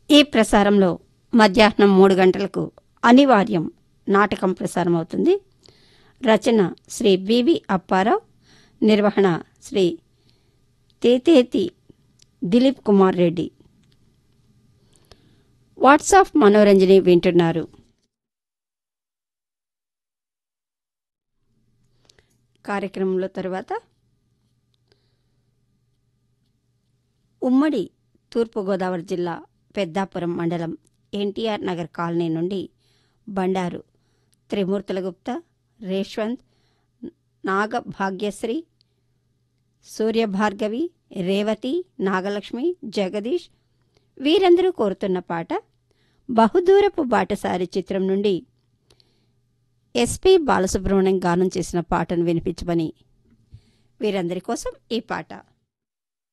ఈ ప్రసారంలో మధ్యాహ్నం మూడు గంటలకు అనివార్యం నాటకం ప్రసారం అవుతుంది రచన శ్రీ బివి అప్పారావు నిర్వహణ శ్రీ తేతేతి దిలీప్ కుమార్ రెడ్డి వాట్సాప్ మనోరంజని వింటున్నారు కార్యక్రమంలో తరువాత ఉమ్మడి తూర్పుగోదావరి జిల్లా పెద్దాపురం మండలం ఎన్టీఆర్ నగర్ కాలనీ నుండి బండారు త్రిమూర్తుల గుప్తా రేష్వంత్ నాగ భాగ్యశ్రీ సూర్యభార్గవి రేవతి నాగలక్ష్మి జగదీష్ వీరందరూ కోరుతున్న పాట బహుదూరపు బాటసారి చిత్రం నుండి ఎస్పి బాలసుబ్రహ్మణ్యం గానం చేసిన పాటను వినిపించమని వీరందరి కోసం ఈ పాట